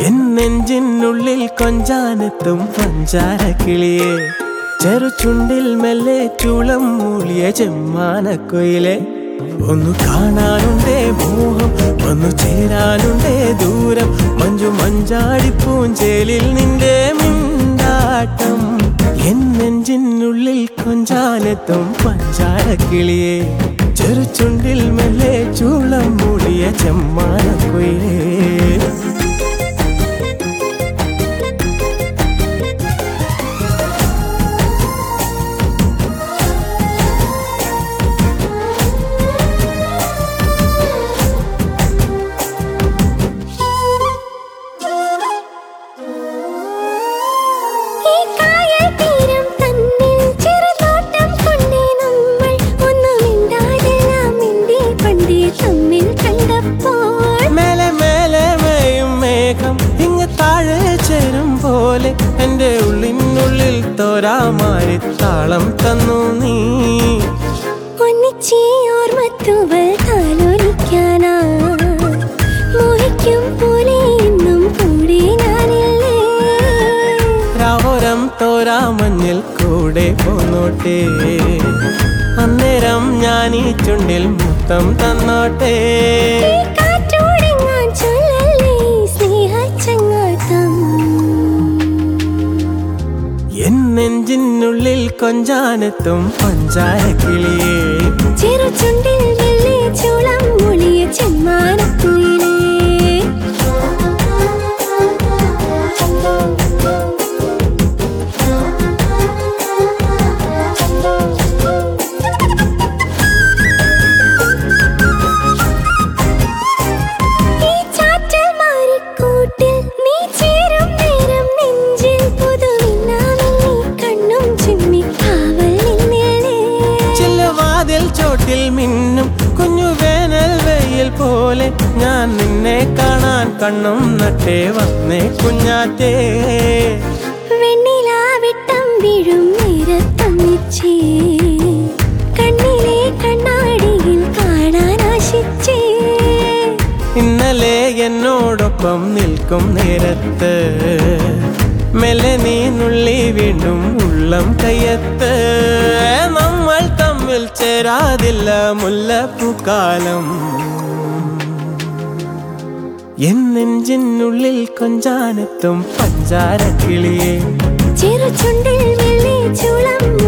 N നെഞ്ചിനുള്ളിൽ കൊഞ്ചാനെത്തും പഞ്ചാര കിളിയെ ചെറുചുണ്ടിൽ മെല്ലെ ചൂളം മൂളിയ ചെമ്മാനക്കൊയിലെ ഒന്നു കാണാനുണ്ടേ മോഹം ഒന്നു ചേരാനുണ്ടേ ദൂരം മഞ്ജു മഞ്ചാടി പൂഞ്ചേലിൽ നിന്റെ മിണ്ടാട്ടം എൻ നെഞ്ചിനുള്ളിൽ കൊഞ്ചാനെത്തും പഞ്ചാര കിളിയെ ചെറുചുണ്ടിൽ മെല്ലെ ചൂളം മൂളിയ ചെമ്മാനക്കൊയിലേ ഈ കായൽ തീരം തന്നിൽ ചെറുതോട്ടം കൊണ്ടേ നമ്മൾ ഒന്നും മിണ്ടാതെല്ലാം മിണ്ടി പണ്ടേ തമ്മിൽ കണ്ടപ്പോൾ മേലെ മേലെ മേയും മേഘം ഇങ്ങ് താഴെ ചേരും പോലെ എൻ്റെ ഉള്ളിനുള്ളിൽ തോരാമാരി താളം തന്നു നീ ഒന്നിച്ചീ ഓർമ്മത്തുവൽ താലോലിക്കാനാ മോഹിക്കും പോലെ ഇന്നും കൂടെ ഞാനില്ലേ രാവോരം തോരാമഞ്ഞിൽ കൂടെ പോന്നോട്ടെ അന്നേരം ഞാൻ ഈ ചുണ്ടിൽ മുത്തം തന്നോട്ടെ ഈ കാറ്റോടെങ്ങാൻ ചൊല്ലല്ലേ സ്നേഹച്ചങ്ങാത്തം എൻ നെഞ്ചിനുള്ളിൽ കൊഞ്ചാനെത്തും പഞ്ചാര കിളിയേ ചെറുചുണ്ടിൽ വെള്ളി ചുളം മൊളിയ ചെമ്മാനക്കുയിലേ ഈ ചാറ്റൽ മാറിക്കൂട്ടിൽ നീ ചേരും നേരം നെഞ്ചിൽ പുതുമിന്നാമിൽ നീ കണ്ണും ചിമ്മി കാവൽ നിന്നില്ലേ ചില്ലവാതിൽ ചോട്ടിൽ മിന്നും കുഞ്ഞു വേനൽ വെയിൽ പോലെ ഞാൻ നിന്നെ കാണാൻ കണ്ണും നട്ടേ വന്നേ കുഞ്ഞാറ്റേ വെണ്ണിലാവിട്ടം വീഴും നേരത്തൊന്നിച്ചേ കണ്ണിലെ കണ്ണാടിയിൽ കാണാൻ ആശിച്ചേ ഇന്നലെ എന്നോടൊപ്പം നിൽക്കും നേരത്ത് മെല്ലെ നീ നുള്ളി വീണ്ടും ഉള്ളം കയ്യത്ത് നമ്മൾ തമ്മിൽ ചേരാതില്ല മുല്ലപ്പൂക്കാലം എൻ നെഞ്ചിനുള്ളിൽ കൊഞ്ചാനെത്തും പഞ്ചാര കിളിയേ ചെറുചുണ്ടിൽ വെള്ളി ചുളം